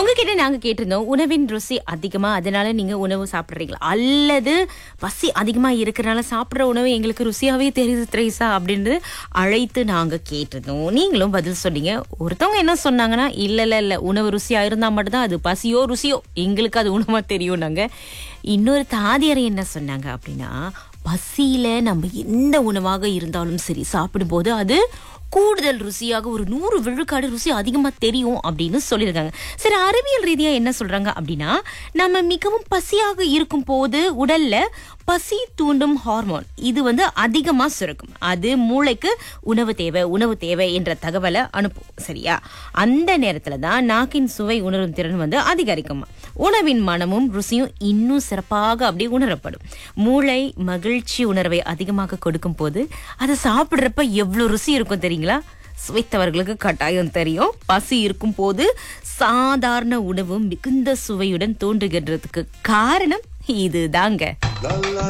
உங்ககிட்ட நாங்க கேட்டிருந்தோம் உணவின் ருசி அதிகமா அதனால நீங்க உணவு சாப்பிடுறீங்களா அல்லது பசி அதிகமா இருக்கிறனால சாப்பிடுற உணவு எங்களுக்கு ருசியாவே தெரியுது திரேசா அப்படின்னு அழைத்து நாங்க கேட்டிருந்தோம் நீங்களும் பதில் சொன்னீங்க ஒருத்தவங்க என்ன சொன்னாங்கன்னா இல்ல இல்ல இல்ல உணவு ருசியா இருந்தா மட்டும்தான் அது பசியோ ருசியோ எங்களுக்கு அது உணவா தெரியும் நாங்க இன்னொரு தாதியரை என்ன சொன்னாங்க அப்படின்னா பசியில நம்ம எந்த உணவாக இருந்தாலும் சரி சாப்பிடும்போது அது கூடுதல் ருசியாக ஒரு நூறு விழுக்காடு ருசி அதிகமா தெரியும் அப்படின்னு சொல்லியிருக்காங்க சரி அறிவியல் ரீதியா என்ன சொல்றாங்க அப்படின்னா நம்ம மிகவும் பசியாக இருக்கும் போது உடல்ல பசி தூண்டும் ஹார்மோன் இது வந்து அதிகமா சுரக்கும் அது மூளைக்கு உணவு தேவை உணவு தேவை என்ற தகவலை அனுப்பும் சரியா அந்த நேரத்துல தான் நாக்கின் சுவை உணரும் திறன் வந்து அதிகரிக்கும் உணவின் மனமும் ருசியும் இன்னும் சிறப்பாக அப்படியே உணரப்படும் மூளை மகிழ்ச்சி உணர்வை அதிகமாக கொடுக்கும் போது அதை சாப்பிடுறப்ப எவ்வளவு ருசி இருக்கும் தெரியுங்களா சுவைத்தவர்களுக்கு கட்டாயம் தெரியும் பசி இருக்கும் போது சாதாரண உணவு மிகுந்த சுவையுடன் தோன்றுகின்றதுக்கு காரணம் இதுதாங்க La la